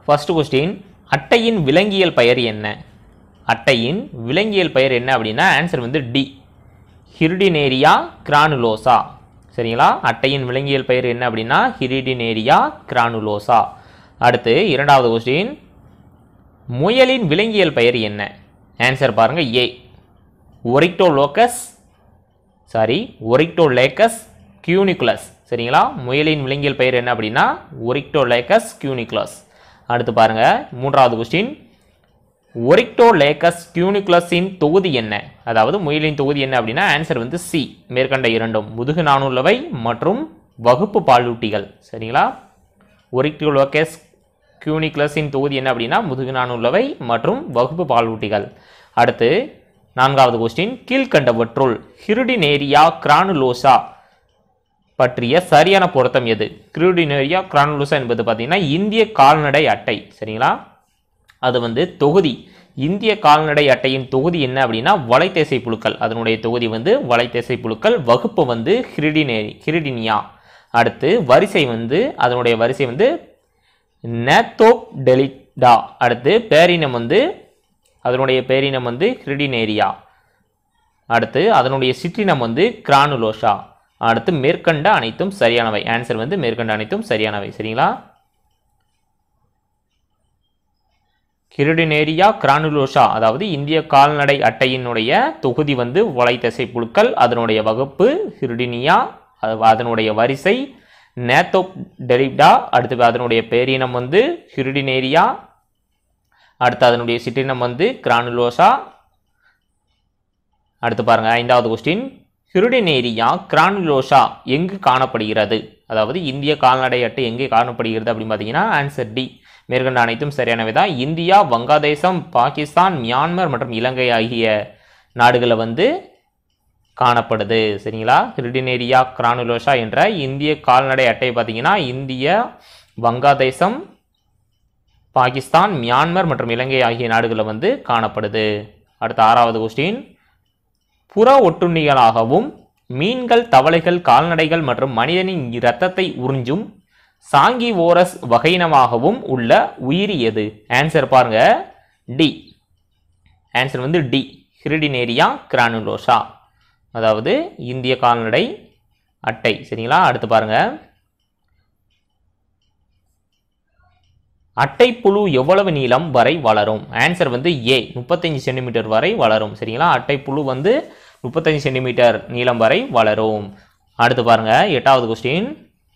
first question அட்டையின் விலங்கியல் பெயர் என்ன அட்டையின் விலங்கியல் பெயர் என்ன அப்படின்னா ஆன்சர் வந்து டி ஹிருடினேரியா கிரானுலோசா சரிங்களா அட்டையின் விலங்கியல் பெயர் என்ன அப்படின்னா ஹிரிடினேரியா கிரானுலோசா அடுத்து இரண்டாவது கொஸ்டின் முயலின் விலங்கியல் பெயர் என்ன ஆன்சர் பாருங்க ஏ ஒரிக்டோலோக்கஸ் சாரி ஒரிக்டோலேக்கஸ் கியூனிகுலஸ் சரிங்களா முயலின் விலங்கியல் பெயர் என்ன அப்படின்னா ஒரிக்டோலேக்கஸ் கியூனிகுலஸ் அடுத்து பாருங்க மூன்றாவது கொஸ்டின் ஒரிக்டோலேக்கஸ் கியூனிகுலஸின் தொகுதி என்ன அதாவது முயலின் தொகுதி என்ன அப்படின்னா ஆன்சர் வந்து சி மேற்கண்ட இரண்டும் முதுகு நாணுள்ளவை மற்றும் வகுப்பு பாலூட்டிகள் சரிங்களா ஒரிக்டோலோக்கஸ் கியூனிகுலஸின் தொகுதி என்ன அப்படின்னா முதுகு நாணுள்ளவை மற்றும் வகுப்பு பாலூட்டிகள் அடுத்து நான்காவது கொஸ்டின் கீழ்கண்டவற்றுள் ஹிருடினேரியா கிரானுலோசா பற்றிய சரியான பொருத்தம் எது கிருடினேரியா கிரானுலோசா என்பது பார்த்தீங்கன்னா இந்திய கால்நடை அட்டை சரிங்களா அது வந்து தொகுதி இந்திய கால்நடை அட்டையின் தொகுதி என்ன அப்படின்னா வலைத்தேசை புழுக்கள் அதனுடைய தொகுதி வந்து வலைத்தேசை புழுக்கள் வகுப்பு வந்து ஹிரிடினேரி ஹிரிடினியா அடுத்து வரிசை வந்து அதனுடைய வரிசை வந்து நேத்தோப் டெலிடா அடுத்து பேரினம் வந்து அதனுடைய பேரினம் வந்து ஹிரிடினேரியா அடுத்து அதனுடைய சிற்றினம் வந்து கிரானுலோஷா அடுத்து மேற்கண்ட அனைத்தும் சரியானவை ஆன்சர் வந்து மேற்கண்ட அனைத்தும் சரியானவை சரிங்களா கிருடினேரியா கிரானுலோஷா அதாவது இந்திய கால்நடை அட்டையினுடைய தொகுதி வந்து வலைத்தசை புழுக்கள் அதனுடைய வகுப்பு ஹிருடினியா அது- அதனுடைய வரிசை நேத்தோ டெரிப்டா அடுத்து அதனுடைய பேரினம் வந்து ஹிருடினேரியா அடுத்து அதனுடைய சிற்றினம் வந்து கிரானுலோஷா அடுத்து பாருங்க ஐந்தாவது கொஸ்டின் ஹிருடினேரியா கிரானுலோஷா எங்கு காணப்படுகிறது அதாவது இந்திய கால்நடை அட்டை எங்கே காணப்படுகிறது அப்படின்னு பார்த்தீங்கன்னா ஆன்சர் டி மேற்கண்ட அனைத்தும் சரியானவை தான் இந்தியா வங்காதேசம் பாகிஸ்தான் மியான்மர் மற்றும் இலங்கை ஆகிய நாடுகளில் வந்து காணப்படுது சரிங்களா ஹிருடினேரியா கிரானுலோஷா என்ற இந்திய கால்நடை அட்டை பார்த்தீங்கன்னா இந்தியா வங்காதேசம் பாகிஸ்தான் மியான்மர் மற்றும் இலங்கை ஆகிய நாடுகளில் வந்து காணப்படுது அடுத்த ஆறாவது கொஸ்டின் புற ஒட்டுண்ணிகளாகவும் மீன்கள் தவளைகள் கால்நடைகள் மற்றும் மனிதனின் இரத்தத்தை உறிஞ்சும் சாங்கிவோரஸ் வகையினமாகவும் உள்ள உயிரி எது ஆன்சர் பாருங்க டி ஆன்சர் வந்து டி ஹிரிடினேரியா கிரானுலோஷா அதாவது இந்திய கால்நடை அட்டை சரிங்களா அடுத்து பாருங்க அட்டைப்புழு எவ்வளவு நீளம் வரை வளரும் ஆன்சர் வந்து ஏ முப்பத்தஞ்சு சென்டிமீட்டர் வரை வளரும் சரிங்களா அட்டைப்புழு வந்து முப்பத்தஞ்சு சென்டிமீட்டர் நீளம் வரை வளரும் அடுத்து பாருங்க எட்டாவது கொஸ்டின்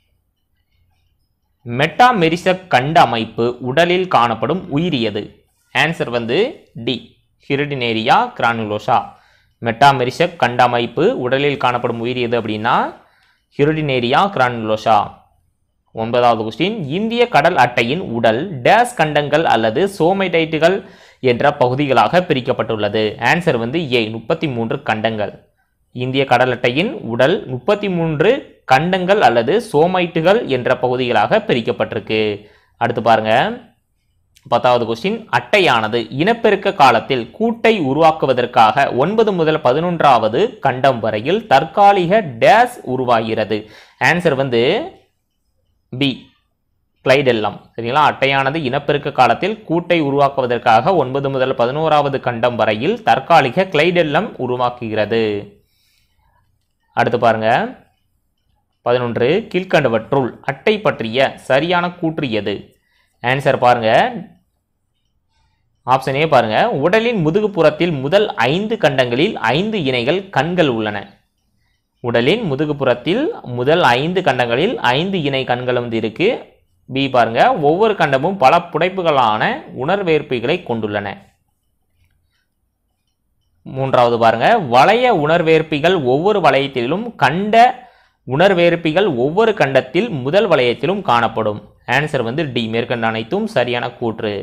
மெட்டாமெரிச கண்ட அமைப்பு உடலில் காணப்படும் உயிரியது ஆன்சர் வந்து டி ஹிரிடினேரியா கிரானுலோஷா மெட்டாமெரிச கண்ட அமைப்பு உடலில் காணப்படும் உயிரியது அப்படின்னா ஹிரிடினேரியா கிரானுலோஷா ஒன்பதாவது கொஸ்டின் இந்திய கடல் அட்டையின் உடல் டேஸ் கண்டங்கள் அல்லது சோமைடைட்டுகள் என்ற பகுதிகளாக பிரிக்கப்பட்டுள்ளது ஆன்சர் வந்து ஏ முப்பத்தி மூன்று கண்டங்கள் இந்திய கடல் அட்டையின் உடல் முப்பத்தி மூன்று கண்டங்கள் அல்லது சோமைட்டுகள் என்ற பகுதிகளாக பிரிக்கப்பட்டிருக்கு அடுத்து பாருங்க பத்தாவது கொஸ்டின் அட்டையானது இனப்பெருக்க காலத்தில் கூட்டை உருவாக்குவதற்காக ஒன்பது முதல் பதினொன்றாவது கண்டம் வரையில் தற்காலிக டேஸ் உருவாகிறது ஆன்சர் வந்து பி கிளைடெல்லம் சரிங்களா அட்டையானது இனப்பெருக்க காலத்தில் கூட்டை உருவாக்குவதற்காக ஒன்பது முதல் பதினோராவது கண்டம் வரையில் தற்காலிக கிளைடெல்லம் உருவாக்குகிறது அடுத்து பாருங்க பதினொன்று கீழ்கண்டவற்றுள் அட்டை பற்றிய சரியான கூற்று எது ஆன்சர் பாருங்க ஆப்ஷன் ஏ பாருங்க உடலின் முதுகுப்புறத்தில் முதல் ஐந்து கண்டங்களில் ஐந்து இணைகள் கண்கள் உள்ளன உடலின் முதுகுப்புறத்தில் முதல் ஐந்து கண்டங்களில் ஐந்து இணை கண்கள் வந்து இருக்கு பி பாருங்க ஒவ்வொரு கண்டமும் பல புடைப்புகளான உணர்வேற்பிகளை கொண்டுள்ளன மூன்றாவது பாருங்க வளைய உணர்வேற்பிகள் ஒவ்வொரு வளையத்திலும் கண்ட உணர்வேற்பிகள் ஒவ்வொரு கண்டத்தில் முதல் வளையத்திலும் காணப்படும் ஆன்சர் வந்து டி மேற்கண்ட அனைத்தும் சரியான கூற்று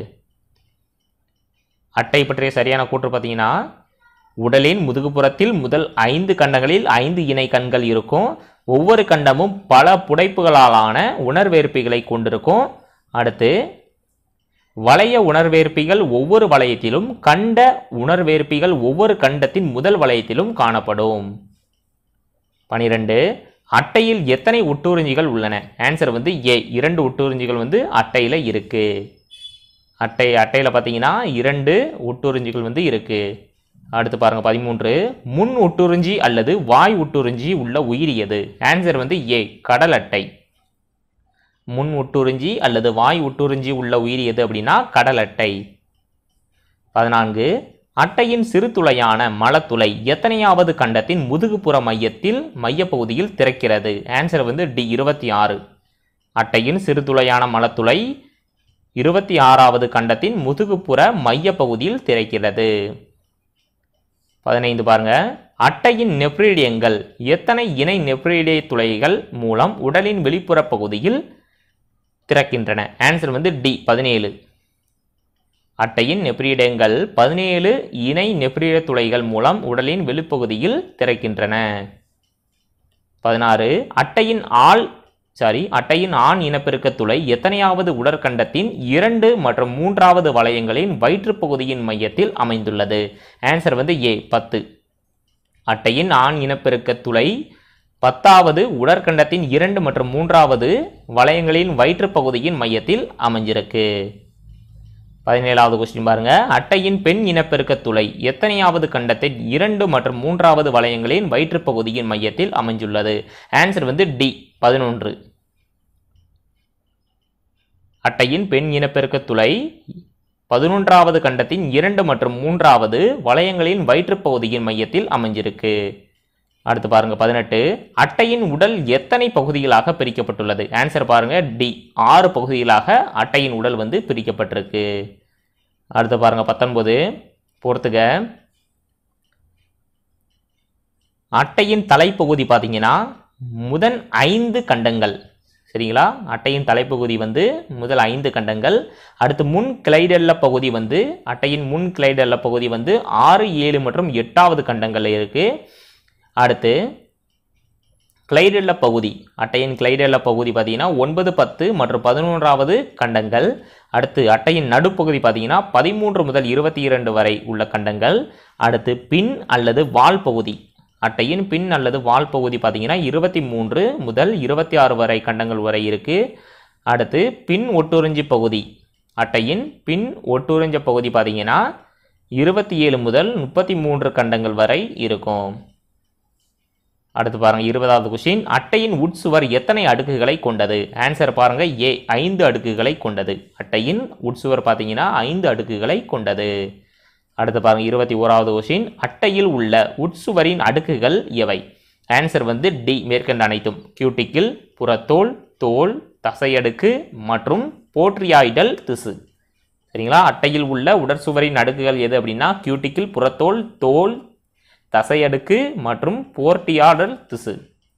அட்டை பற்றிய சரியான கூற்று பார்த்தீங்கன்னா உடலின் முதுகுப்புறத்தில் முதல் ஐந்து கண்டங்களில் ஐந்து இணை கண்கள் இருக்கும் ஒவ்வொரு கண்டமும் பல புடைப்புகளாலான உணர்வேற்பிகளை கொண்டிருக்கும் அடுத்து வளைய உணர்வேற்பிகள் ஒவ்வொரு வளையத்திலும் கண்ட உணர்வேற்பிகள் ஒவ்வொரு கண்டத்தின் முதல் வளையத்திலும் காணப்படும் பனிரெண்டு அட்டையில் எத்தனை ஒட்டுறிஞ்சிகள் உள்ளன ஆன்சர் வந்து ஏ இரண்டு ஒட்டுறிஞ்சிகள் வந்து அட்டையில் இருக்கு அட்டை அட்டையில் பார்த்தீங்கன்னா இரண்டு ஒட்டுறிஞ்சிகள் வந்து இருக்குது அடுத்து பாருங்க பதிமூன்று முன் ஒட்டுறிஞ்சி அல்லது வாய் ஒட்டுறிஞ்சி உள்ள உயிரி எது ஆன்சர் வந்து ஏ கடல் அட்டை முன் ஒட்டுறிஞ்சி அல்லது வாய் ஒட்டுறிஞ்சி உள்ள உயிரி எது அப்படின்னா கடல் அட்டை பதினான்கு அட்டையின் சிறு துளையான மலத்துளை எத்தனையாவது கண்டத்தின் முதுகுப்புற மையத்தில் மையப்பகுதியில் திறக்கிறது ஆன்சர் வந்து டி இருபத்தி ஆறு அட்டையின் சிறு துளையான மலத்துளை இருபத்தி ஆறாவது கண்டத்தின் முதுகுப்புற மையப்பகுதியில் திறக்கிறது பதினைந்து பாருங்க அட்டையின் நெப்ரீடியங்கள் எத்தனை இணை நெப்ரீடிய துளைகள் மூலம் உடலின் வெளிப்புற பகுதியில் திறக்கின்றன ஆன்சர் வந்து டி பதினேழு அட்டையின் நெப்ரீடியங்கள் பதினேழு இணை நெப்ரீட துளைகள் மூலம் உடலின் வெளிப்பகுதியில் திறக்கின்றன பதினாறு அட்டையின் ஆள் சாரி அட்டையின் ஆண் இனப்பெருக்க துளை எத்தனையாவது உடற்கண்டத்தின் இரண்டு மற்றும் மூன்றாவது வளையங்களின் வயிற்றுப் பகுதியின் மையத்தில் அமைந்துள்ளது ஆன்சர் வந்து ஏ பத்து அட்டையின் ஆண் இனப்பெருக்க துளை பத்தாவது உடற்கண்டத்தின் இரண்டு மற்றும் மூன்றாவது வளையங்களின் வயிற்றுப் பகுதியின் மையத்தில் அமைஞ்சிருக்கு பதினேழாவது கொஸ்டின் பாருங்க அட்டையின் பெண் இனப்பெருக்க துளை எத்தனையாவது கண்டத்தின் இரண்டு மற்றும் மூன்றாவது வளையங்களின் வயிற்றுப் பகுதியின் மையத்தில் அமைஞ்சுள்ளது ஆன்சர் வந்து டி பதினொன்று அட்டையின் பெண் இனப்பெருக்க துளை பதினொன்றாவது கண்டத்தின் இரண்டு மற்றும் மூன்றாவது வளையங்களின் வயிற்றுப் பகுதியின் மையத்தில் அமைஞ்சிருக்கு அடுத்து பாருங்க பதினெட்டு அட்டையின் உடல் எத்தனை பகுதிகளாக பிரிக்கப்பட்டுள்ளது ஆன்சர் பாருங்க டி ஆறு பகுதிகளாக அட்டையின் உடல் வந்து பிரிக்கப்பட்டிருக்கு அடுத்து பாருங்க பத்தொன்பது பொறுத்துக அட்டையின் தலைப்பகுதி பார்த்தீங்கன்னா முதன் ஐந்து கண்டங்கள் சரிங்களா அட்டையின் தலைப்பகுதி வந்து முதல் ஐந்து கண்டங்கள் அடுத்து முன் கிளைடல்ல பகுதி வந்து அட்டையின் முன் கிளைடல்ல பகுதி வந்து ஆறு ஏழு மற்றும் எட்டாவது கண்டங்கள்ல இருக்கு அடுத்து கிளைடல்ல பகுதி அட்டையின் கிளைடல்ல பகுதி பார்த்தீங்கன்னா ஒன்பது பத்து மற்றும் பதினொன்றாவது கண்டங்கள் அடுத்து அட்டையின் நடுப்பகுதி பார்த்தீங்கன்னா பதிமூன்று முதல் இருபத்தி இரண்டு வரை உள்ள கண்டங்கள் அடுத்து பின் அல்லது வால் பகுதி அட்டையின் பின் அல்லது வால் பகுதி பார்த்தீங்கன்னா இருபத்தி மூன்று முதல் இருபத்தி ஆறு வரை கண்டங்கள் வரை இருக்கு அடுத்து பின் ஒட்டுறிஞ்சி பகுதி அட்டையின் பின் ஒட்டுறிஞ்ச பகுதி பார்த்தீங்கன்னா இருபத்தி ஏழு முதல் முப்பத்தி மூன்று கண்டங்கள் வரை இருக்கும் அடுத்து பாருங்க இருபதாவது கொஸ்டின் அட்டையின் உட்சுவர் எத்தனை அடுக்குகளை கொண்டது ஆன்சர் பாருங்க ஏ ஐந்து அடுக்குகளை கொண்டது அட்டையின் உட்சுவர் பார்த்தீங்கன்னா ஐந்து அடுக்குகளை கொண்டது அடுத்து பாருங்க இருபத்தி ஓராவது கொஸ்டின் அட்டையில் உள்ள உட்சுவரின் அடுக்குகள் எவை ஆன்சர் வந்து டி மேற்கண்ட அனைத்தும் கியூட்டிக்கிள் புறத்தோல் தோல் தசையடுக்கு மற்றும் போட்ரியாய்டல் திசு சரிங்களா அட்டையில் உள்ள உடற்சுவரின் அடுக்குகள் எது அப்படின்னா கியூட்டிக்கிள் புறத்தோல் தோல் தசையடுக்கு மற்றும் போர்ட்டியாடல் திசு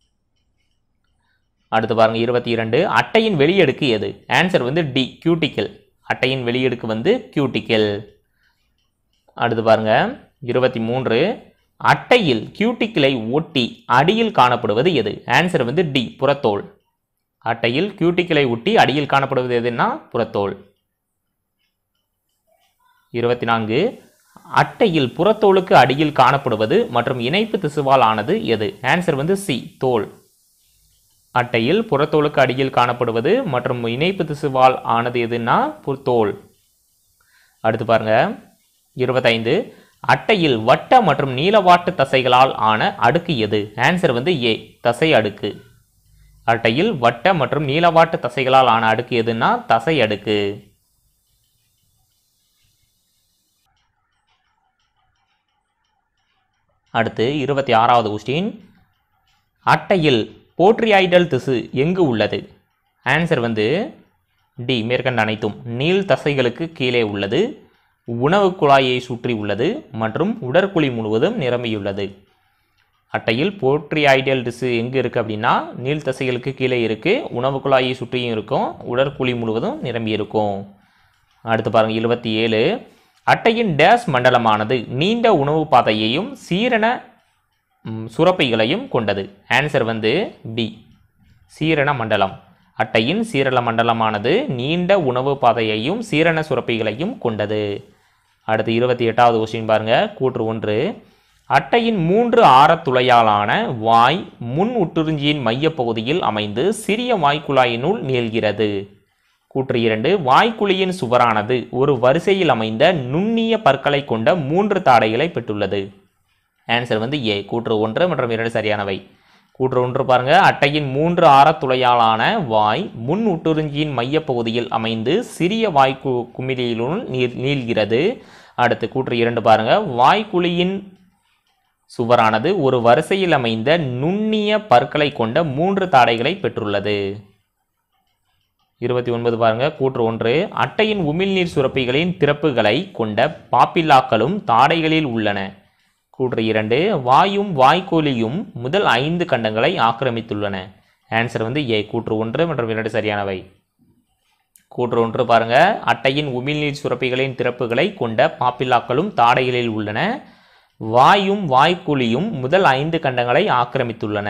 அடுத்து பாருங்க இருபத்தி இரண்டு அட்டையின் வெளியடுக்கு எது ஆன்சர் வந்து டி கியூட்டிக்கல் அட்டையின் வெளியடுக்கு வந்து கியூட்டிக்கல் அடுத்து பாருங்க இருபத்தி மூன்று அட்டையில் கியூட்டிக்கிளை ஒட்டி அடியில் காணப்படுவது எது ஆன்சர் வந்து டி புறத்தோல் அட்டையில் கியூட்டிக்கிளை ஒட்டி அடியில் காணப்படுவது எதுன்னா புறத்தோல் இருபத்தி நான்கு அட்டையில் புறத்தோலுக்கு அடியில் காணப்படுவது மற்றும் இணைப்பு திசுவால் ஆனது எது ஆன்சர் வந்து சி தோல் அட்டையில் புறத்தோலுக்கு அடியில் காணப்படுவது மற்றும் இணைப்பு திசுவால் ஆனது எதுன்னா பு- தோல் அடுத்து பாருங்க இருபத்தைந்து அட்டையில் வட்ட மற்றும் நீளவாட்டு தசைகளால் ஆன அடுக்கு எது ஆன்சர் வந்து ஏ தசை அடுக்கு அட்டையில் வட்ட மற்றும் நீளவாட்டு தசைகளால் ஆன அடுக்கு எதுன்னா தசை அடுக்கு அடுத்து இருபத்தி ஆறாவது கொஸ்டின் அட்டையில் போட்ரியாய்டல் திசு எங்கு உள்ளது ஆன்சர் வந்து டி மேற்கண்ட அனைத்தும் நீள் தசைகளுக்கு கீழே உள்ளது உணவு குழாயை சுற்றி உள்ளது மற்றும் உடற்குழி முழுவதும் நிரம்பியுள்ளது அட்டையில் போட்ரியாய்டல் திசு எங்கே இருக்குது அப்படின்னா நீள் தசைகளுக்கு கீழே இருக்குது உணவு குழாயை சுற்றியும் இருக்கும் உடற்குழி முழுவதும் நிரம்பி இருக்கும் அடுத்து பாருங்க இருபத்தி ஏழு அட்டையின் டேஸ் மண்டலமானது நீண்ட உணவு பாதையையும் சீரண ம், சுரப்பிகளையும் கொண்டது ஆன்சர் வந்து பி சீரண மண்டலம் அட்டையின் சீரள மண்டலமானது நீண்ட உணவு பாதையையும் சீரண சுரப்பிகளையும் கொண்டது அடுத்து இருபத்தி எட்டாவது கொஸ்டின் பாருங்க கூற்று ஒன்று அட்டையின் மூன்று ஆரத்துளையாலான வாய் முன் உட்டுறிஞ்சியின் மையப்பகுதியில் அமைந்து சிறிய வாய்க்குழாயினுள் நீள்கிறது கூற்று இரண்டு வாய்க்குழியின் சுவரானது ஒரு வரிசையில் அமைந்த நுண்ணிய பற்களை கொண்ட மூன்று தாடைகளை பெற்றுள்ளது ஆன்சர் வந்து ஏ கூற்று ஒன்று மற்றும் இரண்டு சரியானவை கூற்று ஒன்று பாருங்க அட்டையின் மூன்று ஆரத்துளையாலான வாய் முன் உட்டுறிஞ்சியின் மையப்பகுதியில் அமைந்து சிறிய வாய் கு குமிழியிலுள் நீர் நீள்கிறது அடுத்து கூற்று இரண்டு பாருங்க வாய்க்குழியின் சுவரானது ஒரு வரிசையில் அமைந்த நுண்ணிய பற்களை கொண்ட மூன்று தாடைகளை பெற்றுள்ளது இருபத்தி ஒன்பது பாருங்க கூற்று ஒன்று அட்டையின் உமிழ்நீர் சுரப்பிகளின் திறப்புகளை கொண்ட பாப்பில்லாக்களும் தாடைகளில் உள்ளன கூற்று இரண்டு வாயும் வாய்க்கோலியும் முதல் ஐந்து கண்டங்களை ஆக்கிரமித்துள்ளன ஆன்சர் வந்து ஏ கூற்று ஒன்று மற்றும் இரண்டு சரியானவை கூற்று ஒன்று பாருங்க அட்டையின் உமிழ்நீர் சுரப்பிகளின் திறப்புகளை கொண்ட பாப்பில்லாக்களும் தாடைகளில் உள்ளன வாயும் வாய்க்குழியும் முதல் ஐந்து கண்டங்களை ஆக்கிரமித்துள்ளன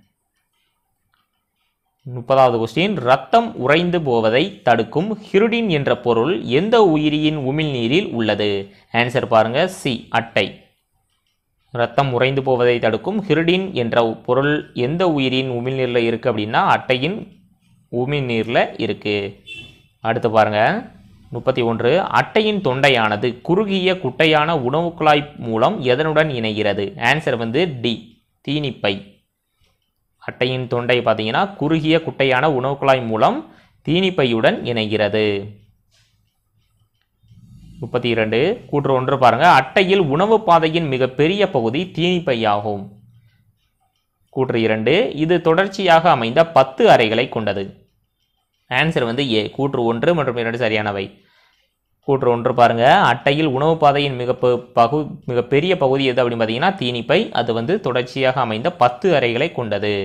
முப்பதாவது கொஸ்டின் ரத்தம் உறைந்து போவதை தடுக்கும் ஹிருடின் என்ற பொருள் எந்த உயிரியின் உமிழ்நீரில் உள்ளது ஆன்சர் பாருங்க சி அட்டை ரத்தம் உறைந்து போவதை தடுக்கும் ஹிருடின் என்ற பொருள் எந்த உயிரின் உமிழ்நீரில் இருக்குது அப்படின்னா அட்டையின் உமிழ்நீரில் இருக்குது அடுத்து பாருங்க முப்பத்தி ஒன்று அட்டையின் தொண்டையானது குறுகிய குட்டையான உணவு குழாய் மூலம் எதனுடன் இணைகிறது ஆன்சர் வந்து டி தீனிப்பை அட்டையின் தொண்டை பார்த்தீங்கன்னா குறுகிய குட்டையான உணவு குழாய் மூலம் தீனிப்பையுடன் இணைகிறது முப்பத்தி இரண்டு கூற்று ஒன்று பாருங்க அட்டையில் உணவு பாதையின் மிகப்பெரிய பகுதி தீனிப்பையாகும் கூற்று இரண்டு இது தொடர்ச்சியாக அமைந்த பத்து அறைகளை கொண்டது ஆன்சர் வந்து ஏ கூற்று ஒன்று மற்றும் இரண்டு சரியானவை கூற்று ஒன்று பாருங்க அட்டையில் உணவு பாதையின் மிக ப- பகு மிகப்பெரிய பகுதி எது அப்படின்னு பார்த்தீங்கன்னா தீனிப்பை அது வந்து தொடர்ச்சியாக அமைந்த பத்து அறைகளை கொண்டது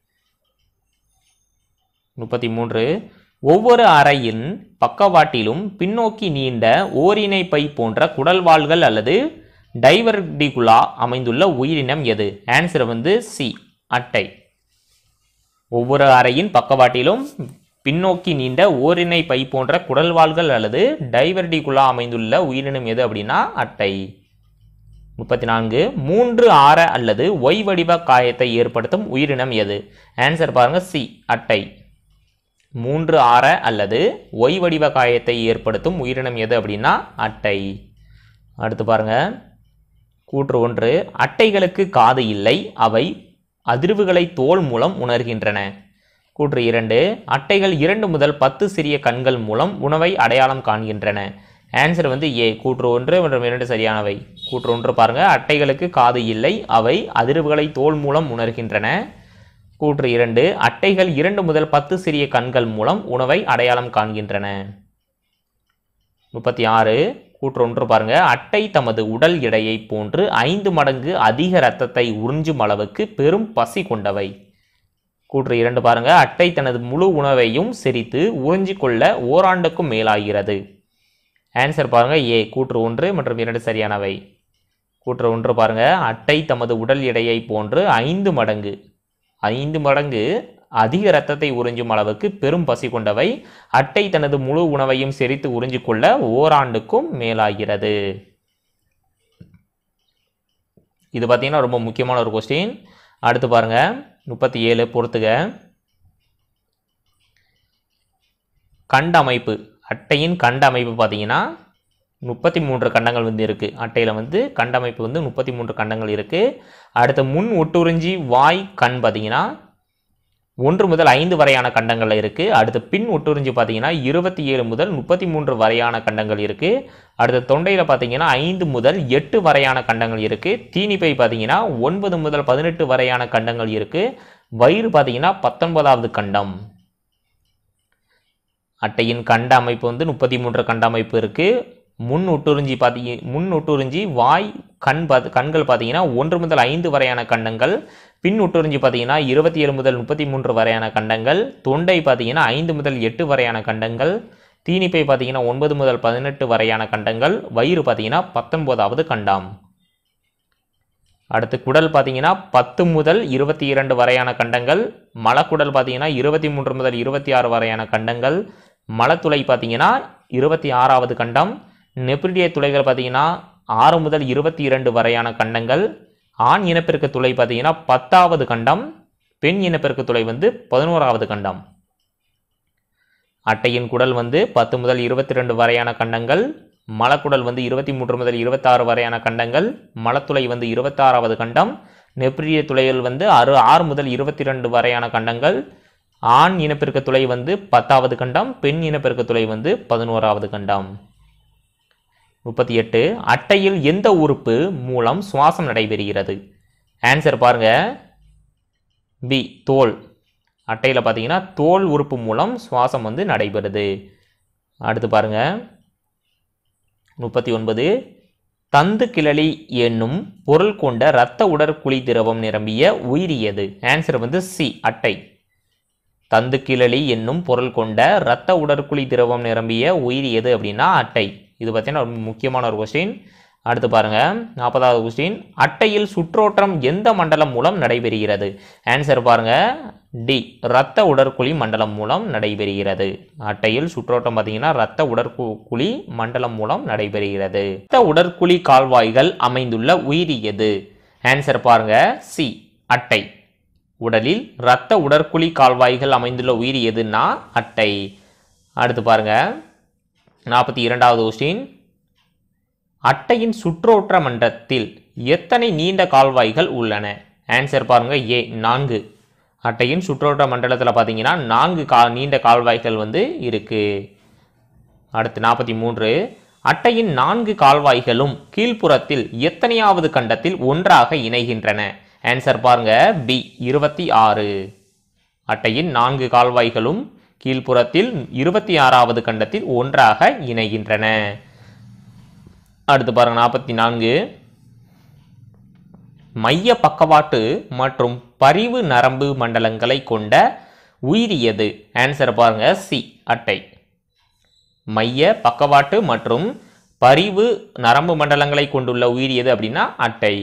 முப்பத்தி மூன்று ஒவ்வொரு அறையின் பக்கவாட்டிலும் பின்னோக்கி நீண்ட ஓரினை பை போன்ற குடல்வால்கள் அல்லது டைவர்டிகுலா அமைந்துள்ள உயிரினம் எது ஆன்சர் வந்து சி அட்டை ஒவ்வொரு அறையின் பக்கவாட்டிலும் பின்னோக்கி நீண்ட ஓரினை பை போன்ற குடல்வால்கள் அல்லது டைவர்டிகுலா அமைந்துள்ள உயிரினம் எது அப்படின்னா அட்டை முப்பத்தி நான்கு மூன்று ஆர அல்லது ஒய் வடிவ காயத்தை ஏற்படுத்தும் உயிரினம் எது ஆன்சர் பாருங்க சி அட்டை மூன்று ஆர அல்லது ஒய் வடிவ காயத்தை ஏற்படுத்தும் உயிரினம் எது அப்படின்னா அட்டை அடுத்து பாருங்க கூற்று ஒன்று அட்டைகளுக்கு காது இல்லை அவை அதிர்வுகளை தோல் மூலம் உணர்கின்றன கூற்று இரண்டு அட்டைகள் இரண்டு முதல் பத்து சிறிய கண்கள் மூலம் உணவை அடையாளம் காண்கின்றன ஆன்சர் வந்து ஏ கூற்று ஒன்று மற்றும் இரண்டு சரியானவை கூற்று ஒன்று பாருங்க அட்டைகளுக்கு காது இல்லை அவை அதிர்வுகளை தோல் மூலம் உணர்கின்றன கூற்று இரண்டு அட்டைகள் இரண்டு முதல் பத்து சிறிய கண்கள் மூலம் உணவை அடையாளம் காண்கின்றன முப்பத்தி ஆறு கூற்று ஒன்று பாருங்க அட்டை தமது உடல் எடையை போன்று ஐந்து மடங்கு அதிக இரத்தத்தை உறிஞ்சும் அளவுக்கு பெரும் பசி கொண்டவை கூற்று இரண்டு பாருங்க அட்டை தனது முழு உணவையும் செரித்து உறிஞ்சிக் கொள்ள ஓராண்டுக்கும் மேலாகிறது ஆன்சர் பாருங்க ஏ கூற்று ஒன்று மற்றும் இரண்டு சரியானவை கூற்று ஒன்று பாருங்க அட்டை தமது உடல் எடையை போன்று ஐந்து மடங்கு ஐந்து மடங்கு அதிக இரத்தத்தை உறிஞ்சும் அளவுக்கு பெரும் பசி கொண்டவை அட்டை தனது முழு உணவையும் செரித்து உறிஞ்சிக் கொள்ள ஓராண்டுக்கும் மேலாகிறது இது பார்த்தீங்கன்னா ரொம்ப முக்கியமான ஒரு கொஸ்டின் அடுத்து பாருங்க முப்பத்தி ஏழு பொறுத்துக கண்ட அமைப்பு அட்டையின் கண்ட அமைப்பு பார்த்தீங்கன்னா முப்பத்தி மூன்று கண்டங்கள் வந்து இருக்குது அட்டையில் வந்து கண்ட அமைப்பு வந்து முப்பத்தி மூன்று கண்டங்கள் இருக்குது அடுத்து முன் ஒட்டுறிஞ்சி வாய் கண் பார்த்தீங்கன்னா ஒன்று முதல் ஐந்து வரையான கண்டங்கள் இருக்குது அடுத்து பின் ஒட்டுறிஞ்சி பார்த்தீங்கன்னா இருபத்தி ஏழு முதல் முப்பத்தி மூன்று வரையான கண்டங்கள் இருக்குது அடுத்து தொண்டையில் பார்த்தீங்கன்னா ஐந்து முதல் எட்டு வரையான கண்டங்கள் இருக்குது தீனிப்பை பார்த்தீங்கன்னா ஒன்பது முதல் பதினெட்டு வரையான கண்டங்கள் இருக்குது வயிறு பார்த்தீங்கன்னா பத்தொன்பதாவது கண்டம் அட்டையின் கண்ட அமைப்பு வந்து முப்பத்தி மூன்று கண்ட அமைப்பு இருக்குது முன் ஒட்டுறிஞ்சி பார்த்தீங்க முன் ஒட்டுறிஞ்சி வாய் கண் பார்த்து கண்கள் பார்த்தீங்கன்னா ஒன்று முதல் ஐந்து வரையான கண்டங்கள் பின் ஒட்டுறிஞ்சி பார்த்தீங்கன்னா இருபத்தி ஏழு முதல் முப்பத்தி மூன்று வரையான கண்டங்கள் தொண்டை பார்த்தீங்கன்னா ஐந்து முதல் எட்டு வரையான கண்டங்கள் தீனிப்பை பார்த்தீங்கன்னா ஒன்பது முதல் பதினெட்டு வரையான கண்டங்கள் வயிறு பார்த்தீங்கன்னா பத்தொன்பதாவது கண்டம் அடுத்து குடல் பார்த்தீங்கன்னா பத்து முதல் இருபத்தி இரண்டு வரையான கண்டங்கள் மலக்குடல் பார்த்தீங்கன்னா இருபத்தி மூன்று முதல் இருபத்தி ஆறு வரையான கண்டங்கள் மலத்துளை பார்த்தீங்கன்னா இருபத்தி ஆறாவது கண்டம் நெப்ரிடிய துளைகள் பார்த்தீங்கன்னா ஆறு முதல் இருபத்தி இரண்டு வரையான கண்டங்கள் ஆண் இனப்பெருக்க துளை பார்த்தீங்கன்னா பத்தாவது கண்டம் பெண் இனப்பெருக்க துளை வந்து பதினோராவது கண்டம் அட்டையின் குடல் வந்து பத்து முதல் இருபத்தி ரெண்டு வரையான கண்டங்கள் மலக்குடல் வந்து இருபத்தி மூன்று முதல் இருபத்தாறு வரையான கண்டங்கள் மலத்துளை வந்து இருபத்தாறாவது கண்டம் நெப்ரிய துளைகள் வந்து ஆறு ஆறு முதல் இருபத்தி ரெண்டு வரையான கண்டங்கள் ஆண் இனப்பெருக்க துளை வந்து பத்தாவது கண்டம் பெண் இனப்பெருக்க துளை வந்து பதினோராவது கண்டம் முப்பத்தி எட்டு அட்டையில் எந்த உறுப்பு மூலம் சுவாசம் நடைபெறுகிறது ஆன்சர் பாருங்க பி தோல் அட்டையில் பார்த்தீங்கன்னா தோல் உறுப்பு மூலம் சுவாசம் வந்து நடைபெறுது அடுத்து பாருங்க முப்பத்தி ஒன்பது தந்து கிளலி என்னும் பொருள் கொண்ட இரத்த உடற்குழி திரவம் நிரம்பிய உயிரியது ஆன்சர் வந்து சி அட்டை தந்து கிளலி என்னும் பொருள் கொண்ட இரத்த உடற்குழி திரவம் நிரம்பிய உயிரியது அப்படின்னா அட்டை இது பார்த்தீங்கன்னா ரொம்ப முக்கியமான ஒரு கொஸ்டின் அடுத்து பாருங்க நாற்பதாவது கொஸ்டின் அட்டையில் சுற்றோட்டம் எந்த மண்டலம் மூலம் நடைபெறுகிறது ஆன்சர் பாருங்க டி இரத்த உடற்குழி மண்டலம் மூலம் நடைபெறுகிறது அட்டையில் சுற்றோட்டம் பார்த்தீங்கன்னா இரத்த உடற்குழி மண்டலம் மூலம் நடைபெறுகிறது இரத்த உடற்குழி கால்வாய்கள் அமைந்துள்ள உயிரியது ஆன்சர் பாருங்க சி அட்டை உடலில் இரத்த உடற்குழி கால்வாய்கள் அமைந்துள்ள உயிரி எதுன்னா அட்டை அடுத்து பாருங்க நாற்பத்தி இரண்டாவது கொஸ்டின் அட்டையின் சுற்றோட்ட மண்டலத்தில் எத்தனை நீண்ட கால்வாய்கள் உள்ளன ஆன்சர் பாருங்க ஏ நான்கு அட்டையின் சுற்றோட்ட மண்டலத்தில் பார்த்தீங்கன்னா நான்கு கா நீண்ட கால்வாய்கள் வந்து இருக்கு அடுத்து நாற்பத்தி மூன்று அட்டையின் நான்கு கால்வாய்களும் கீழ்ப்புறத்தில் எத்தனையாவது கண்டத்தில் ஒன்றாக இணைகின்றன ஆன்சர் பாருங்க பி இருபத்தி ஆறு அட்டையின் நான்கு கால்வாய்களும் கீழ்ப்புறத்தில் இருபத்தி ஆறாவது கண்டத்தில் ஒன்றாக இணைகின்றன அடுத்து பாருங்க நாற்பத்தி நான்கு மைய பக்கவாட்டு மற்றும் பரிவு நரம்பு மண்டலங்களை கொண்ட உயிரியது ஆன்சர் பாருங்க சி அட்டை மைய பக்கவாட்டு மற்றும் பரிவு நரம்பு மண்டலங்களை கொண்டுள்ள உயிரியது அப்படின்னா அட்டை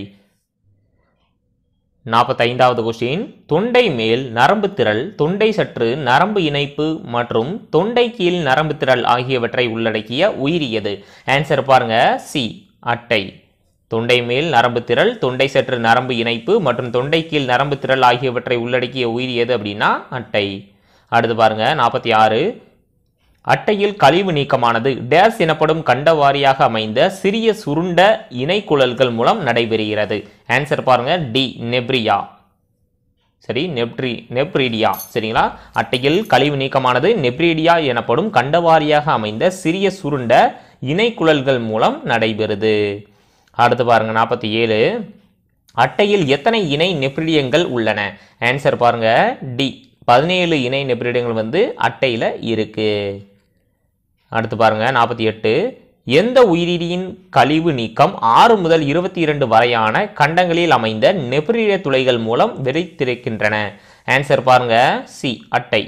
நாற்பத்தைந்தாவது கொஸ்டின் தொண்டை மேல் நரம்பு திரள் தொண்டை சற்று நரம்பு இணைப்பு மற்றும் தொண்டை கீழ் நரம்பு திரள் ஆகியவற்றை உள்ளடக்கிய உயிரியது ஆன்சர் பாருங்க சி அட்டை தொண்டை மேல் நரம்பு திரள் தொண்டை சற்று நரம்பு இணைப்பு மற்றும் தொண்டை கீழ் நரம்பு திரள் ஆகியவற்றை உள்ளடக்கிய உயிரியது அப்படின்னா அட்டை அடுத்து பாருங்க நாற்பத்தி ஆறு அட்டையில் கழிவு நீக்கமானது டேஸ் எனப்படும் கண்ட வாரியாக அமைந்த சிறிய சுருண்ட இணைக்குழல்கள் மூலம் நடைபெறுகிறது ஆன்சர் பாருங்க டி நெப்ரியா சரி நெப்ரி நெப்ரீடியா சரிங்களா அட்டையில் கழிவு நீக்கமானது நெப்ரீடியா எனப்படும் கண்டவாரியாக அமைந்த சிறிய சுருண்ட இணைக்குழல்கள் மூலம் நடைபெறுது அடுத்து பாருங்க நாற்பத்தி ஏழு அட்டையில் எத்தனை இணை நெப்ரிடியங்கள் உள்ளன ஆன்சர் பாருங்க டி பதினேழு இணை நெப்ரிடியங்கள் வந்து அட்டையில் இருக்கு அடுத்து பாருங்க நாற்பத்தி எட்டு எந்த உயிரியின் கழிவு நீக்கம் ஆறு முதல் இருபத்தி இரண்டு வரையான கண்டங்களில் அமைந்த நெப்ரிடிய துளைகள் மூலம் விரைத்திருக்கின்றன ஆன்சர் பாருங்க சி அட்டை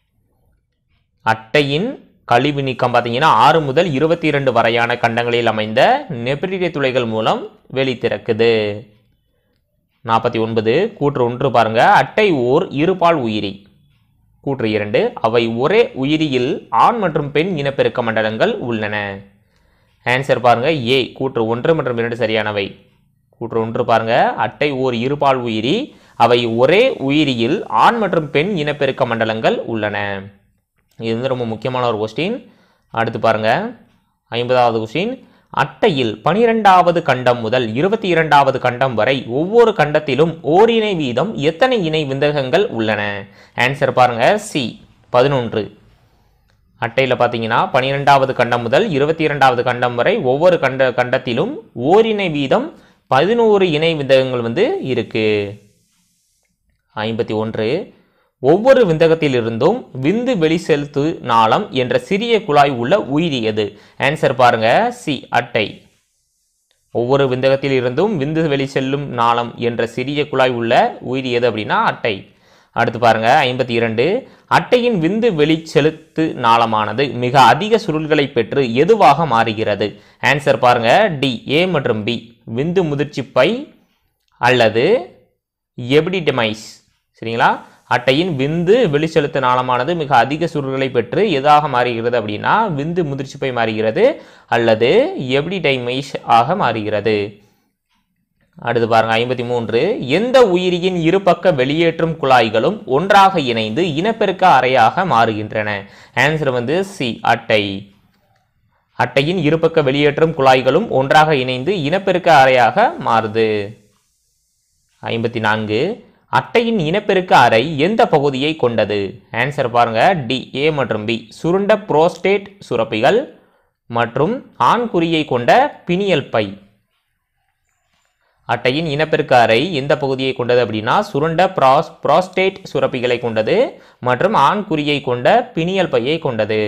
அட்டையின் கழிவு நீக்கம் பார்த்தீங்கன்னா ஆறு முதல் இருபத்தி இரண்டு வரையான கண்டங்களில் அமைந்த நெப்ரிடிய துளைகள் மூலம் வெளித்திறக்குது நாற்பத்தி ஒன்பது கூற்று ஒன்று பாருங்க அட்டை ஓர் இருபால் உயிரி கூற்று இரண்டு அவை ஒரே உயிரியில் ஆண் மற்றும் பெண் இனப்பெருக்க மண்டலங்கள் உள்ளன ஆன்சர் பாருங்க ஏ கூற்று ஒன்று மற்றும் இரண்டு சரியானவை கூற்று ஒன்று பாருங்க அட்டை ஓர் இருபால் உயிரி அவை ஒரே உயிரியில் ஆண் மற்றும் பெண் இனப்பெருக்க மண்டலங்கள் உள்ளன இது வந்து ரொம்ப முக்கியமான ஒரு கொஸ்டின் அடுத்து பாருங்க ஐம்பதாவது கொஸ்டின் அட்டையில் பனிரெண்டாவது கண்டம் முதல் இருபத்தி இரண்டாவது கண்டம் வரை ஒவ்வொரு கண்டத்திலும் ஓரிணை வீதம் எத்தனை இணை விந்தகங்கள் உள்ளன ஆன்சர் பாருங்க சி பதினொன்று அட்டையில் பார்த்தீங்கன்னா பனிரெண்டாவது கண்டம் முதல் இருபத்தி இரண்டாவது கண்டம் வரை ஒவ்வொரு கண்ட கண்டத்திலும் ஓரிணை வீதம் பதினோரு இணை விந்தகங்கள் வந்து இருக்கு ஐம்பத்தி ஒன்று ஒவ்வொரு விந்தகத்திலிருந்தும் விந்து வெளிசெலுத்து நாளம் என்ற சிறிய குழாய் உள்ள உயிரியது ஆன்சர் பாருங்க சி அட்டை ஒவ்வொரு விந்தகத்தில் இருந்தும் விந்து வெளிச்செல்லும் நாளம் என்ற சிறிய குழாய் உள்ள உயிரியது அப்படின்னா அட்டை அடுத்து பாருங்க ஐம்பத்தி இரண்டு அட்டையின் விந்து வெளிச்செலுத்து நாளமானது மிக அதிக சுருள்களை பெற்று எதுவாக மாறுகிறது ஆன்சர் பாருங்க டி ஏ மற்றும் பி விந்து முதிர்ச்சி பை அல்லது எபிடிடமைஸ் சரிங்களா அட்டையின் விந்து வெளிச்செலுத்த நாளமானது மிக அதிக சுருள்களை பெற்று எதாக மாறுகிறது அப்படின்னா விந்து முதிர்ச்சிப்பை மாறுகிறது அல்லது எபிடிடைமைஸ் ஆக மாறுகிறது அடுத்து பாருங்க ஐம்பத்தி மூன்று எந்த உயிரியின் இருபக்க வெளியேற்றும் குழாய்களும் ஒன்றாக இணைந்து இனப்பெருக்க அறையாக மாறுகின்றன ஆன்சர் வந்து சி அட்டை அட்டையின் இருபக்க வெளியேற்றும் குழாய்களும் ஒன்றாக இணைந்து இனப்பெருக்க அறையாக மாறுது ஐம்பத்தி நான்கு அட்டையின் இனப்பெருக்க அறை எந்த பகுதியை கொண்டது ஆன்சர் பாருங்க டி ஏ மற்றும் பி சுருண்ட புரோஸ்டேட் சுரப்பிகள் மற்றும் ஆண்குறியை கொண்ட பினியல் பை அட்டையின் இனப்பெருக்க அறை எந்த பகுதியை கொண்டது அப்படின்னா சுருண்ட ப்ராஸ் புரோஸ்டேட் சுரப்பிகளை கொண்டது மற்றும் ஆண்குறியை கொண்ட பினியல் பையை கொண்டது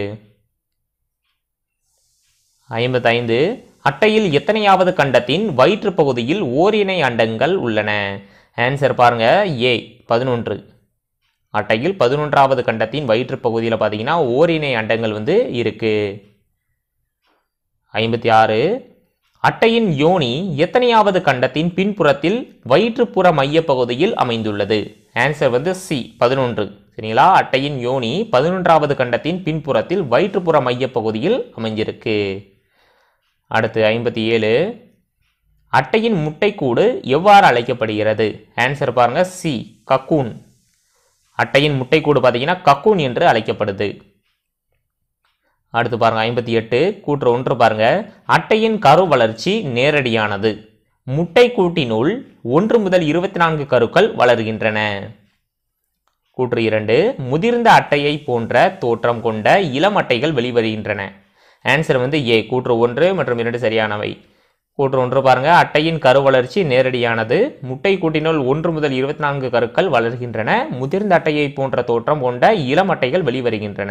ஐம்பத்தைந்து அட்டையில் எத்தனையாவது கண்டத்தின் வயிற்று பகுதியில் ஓரினை அண்டங்கள் உள்ளன ஆன்சர் பாருங்க ஏ பதினொன்று அட்டையில் பதினொன்றாவது கண்டத்தின் வயிற்று பகுதியில் பார்த்தீங்கன்னா ஓரினை அண்டங்கள் வந்து இருக்கு ஐம்பத்தி ஆறு அட்டையின் யோனி எத்தனையாவது கண்டத்தின் பின்புறத்தில் வயிற்றுப்புற மையப் பகுதியில் அமைந்துள்ளது ஆன்சர் வந்து சி பதினொன்று சரிங்களா அட்டையின் யோனி பதினொன்றாவது கண்டத்தின் பின்புறத்தில் வயிற்றுப்புற மையப் பகுதியில் அமைஞ்சிருக்கு அடுத்து ஐம்பத்தி ஏழு அட்டையின் முட்டைக்கூடு எவ்வாறு அழைக்கப்படுகிறது ஆன்சர் பாருங்க சி கக்கூன் அட்டையின் முட்டைக்கூடு பார்த்தீங்கன்னா கக்கூன் என்று அழைக்கப்படுது அடுத்து பாருங்க ஐம்பத்தி எட்டு கூற்று ஒன்று பாருங்க அட்டையின் கரு வளர்ச்சி நேரடியானது முட்டை கூட்டினுள் ஒன்று முதல் இருபத்தி நான்கு கருக்கள் வளர்கின்றன கூற்று இரண்டு முதிர்ந்த அட்டையை போன்ற தோற்றம் கொண்ட இளம் அட்டைகள் வெளிவருகின்றன ஆன்சர் வந்து ஏ கூற்று ஒன்று மற்றும் இரண்டு சரியானவை கூற்று ஒன்று பாருங்க அட்டையின் கரு வளர்ச்சி நேரடியானது முட்டை கூட்டினுள் ஒன்று முதல் இருபத்தி நான்கு கருக்கள் வளர்கின்றன முதிர்ந்த அட்டையை போன்ற தோற்றம் கொண்ட இளம் அட்டைகள் வெளிவருகின்றன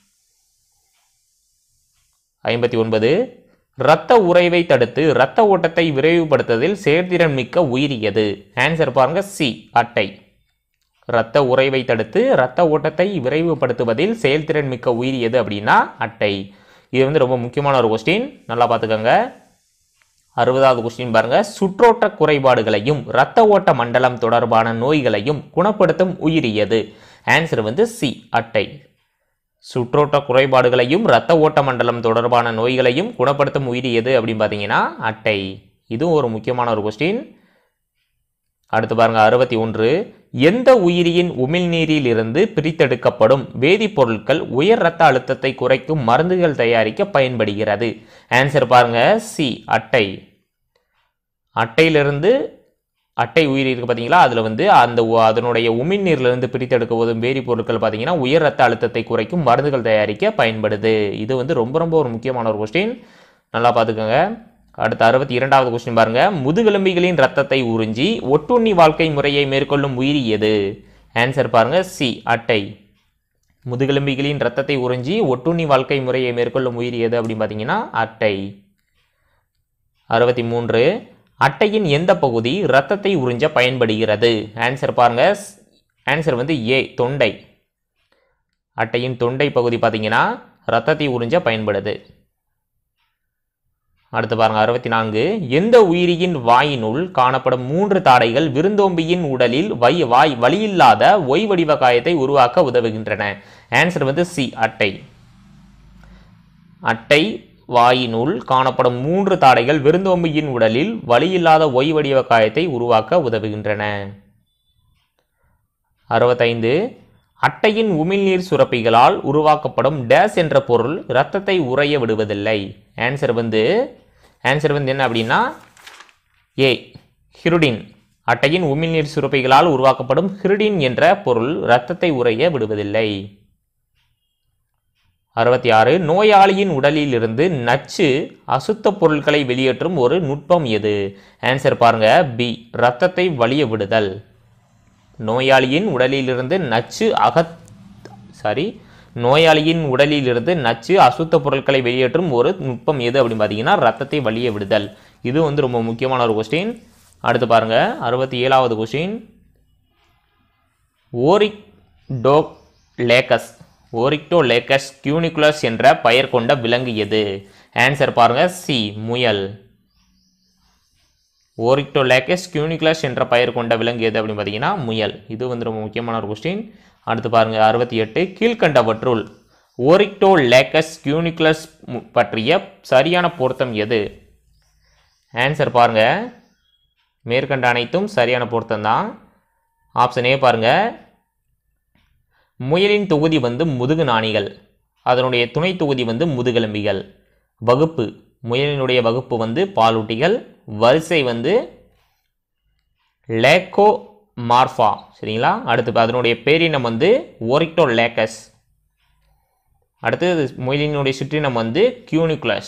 ஐம்பத்தி ஒன்பது இரத்த உறைவை தடுத்து இரத்த ஓட்டத்தை விரைவுபடுத்துவதில் செயற்திறன் மிக்க உயிரியது ஆன்சர் பாருங்க சி அட்டை இரத்த உறைவை தடுத்து இரத்த ஓட்டத்தை விரைவுபடுத்துவதில் செயல்திறன் மிக்க உயிரியது அப்படின்னா அட்டை இது வந்து ரொம்ப முக்கியமான ஒரு கொஸ்டின் நல்லா பார்த்துக்கோங்க அறுபதாவது கொஸ்டின் பாருங்க சுற்றோட்ட குறைபாடுகளையும் இரத்த ஓட்ட மண்டலம் தொடர்பான நோய்களையும் குணப்படுத்தும் உயிரியது ஆன்சர் வந்து சி அட்டை சுற்றோட்ட குறைபாடுகளையும் இரத்த ஓட்ட மண்டலம் தொடர்பான நோய்களையும் குணப்படுத்தும் உயிரி எது அப்படின்னு பார்த்தீங்கன்னா அட்டை இதுவும் ஒரு முக்கியமான ஒரு கொஸ்டின் அடுத்து பாருங்க அறுபத்தி ஒன்று எந்த உயிரியின் உமிழ்நீரில் இருந்து பிரித்தெடுக்கப்படும் வேதிப்பொருட்கள் உயர் இரத்த அழுத்தத்தை குறைக்கும் மருந்துகள் தயாரிக்க பயன்படுகிறது ஆன்சர் பாருங்க சி அட்டை அட்டையிலிருந்து அட்டை உயிர் இருக்கு பார்த்தீங்களா அதில் வந்து அந்த உ- அதனுடைய உமிழ்நீர்லேருந்து பிரித்தெடுக்க போதும் வேதிப்பொருட்கள் பார்த்தீங்கன்னா உயர் ரத்த அழுத்தத்தை குறைக்கும் மருந்துகள் தயாரிக்க பயன்படுது இது வந்து ரொம்ப ரொம்ப ஒரு முக்கியமான ஒரு கொஸ்டின் நல்லா பார்த்துக்கோங்க அடுத்த அறுபத்தி இரண்டாவது கொஸ்டின் பாருங்க முதுகெலும்பிகளின் ரத்தத்தை உறிஞ்சி ஒட்டுண்ணி வாழ்க்கை முறையை மேற்கொள்ளும் உயிரி எது ஆன்சர் பாருங்க சி அட்டை முதுகெலும்பிகளின் ரத்தத்தை உறிஞ்சி ஒட்டுண்ணி வாழ்க்கை முறையை மேற்கொள்ளும் உயிரி எது அப்படின்னு பார்த்தீங்கன்னா அட்டை அறுபத்தி மூன்று அட்டையின் எந்த பகுதி இரத்தத்தை உறிஞ்ச பயன்படுகிறது ஆன்சர் பாருங்க ஆன்சர் வந்து ஏ தொண்டை அட்டையின் தொண்டை பகுதி பார்த்தீங்கன்னா இரத்தத்தை உறிஞ்ச பயன்படுது அடுத்து பாருங்க அறுபத்தி நான்கு எந்த உயிரியின் வாயினுள் காணப்படும் மூன்று தாடைகள் விருந்தோம்பியின் உடலில் வை வாய் வலியில்லாத ஒய் வடிவ காயத்தை உருவாக்க உதவுகின்றன ஆன்சர் வந்து சி அட்டை அட்டை வாயினுள் காணப்படும் மூன்று தாடைகள் விருந்தோம்பியின் உடலில் வலியில்லாத ஒய் வடிவ காயத்தை உருவாக்க உதவுகின்றன அறுபத்தைந்து அட்டையின் உமிழ்நீர் சுரப்பிகளால் உருவாக்கப்படும் டேஸ் என்ற பொருள் இரத்தத்தை உறைய விடுவதில்லை ஆன்சர் வந்து ஆன்சர் வந்து என்ன அப்படின்னா ஏ ஹிருடின் அட்டையின் உமிழ்நீர் சுரப்பிகளால் உருவாக்கப்படும் ஹிருடின் என்ற பொருள் இரத்தத்தை உறைய விடுவதில்லை அறுபத்தி ஆறு நோயாளியின் உடலிலிருந்து நச்சு அசுத்த பொருட்களை வெளியேற்றும் ஒரு நுட்பம் எது ஆன்சர் பாருங்க பி இரத்தத்தை வலிய விடுதல் நோயாளியின் உடலிலிருந்து நச்சு அகத் சாரி நோயாளியின் உடலிலிருந்து நச்சு அசுத்த பொருட்களை வெளியேற்றும் ஒரு நுட்பம் எது அப்படின்னு பார்த்தீங்கன்னா ரத்தத்தை வலிய விடுதல் இது வந்து ரொம்ப முக்கியமான ஒரு கொஸ்டின் அடுத்து பாருங்க அறுபத்தி ஏழாவது கொஸ்டின் ஓரிக் டோக் லேக்கஸ் ஓரிக்டோ லேக்கஸ் கியூனிகுலஸ் என்ற பெயர் கொண்ட விலங்கு எது ஆன்சர் பாருங்க சி முயல் ஓரிக்டோ லேக்கஸ் கியூனிகுலஸ் என்ற பெயர் கொண்ட விலங்கு எது அப்படின்னு பார்த்தீங்கன்னா முயல் இது வந்து ரொம்ப முக்கியமான ஒரு கொஸ்டின் அடுத்து பாருங்க அறுபத்தி எட்டு கீழ்கண்டவற்றுள் ஓரிக்டோ லேக்கஸ் கியூனிகுலஸ் பற்றிய சரியான பொருத்தம் எது ஆன்சர் பாருங்க மேற்கண்ட அனைத்தும் சரியான பொருத்தம் தான் ஆப்ஷன் ஏ பாருங்க முயலின் தொகுதி வந்து முதுகு நாணிகள் அதனுடைய துணை தொகுதி வந்து முதுகெலும்பிகள் வகுப்பு முயலினுடைய வகுப்பு வந்து பாலூட்டிகள் வரிசை வந்து லேக்கோ மார்ஃபா சரிங்களா அடுத்து அதனுடைய பேரினம் வந்து ஓரிக்டோ லேக்கஸ் அடுத்து முயலினுடைய சுற்றினம் வந்து கியூனிகுலஸ்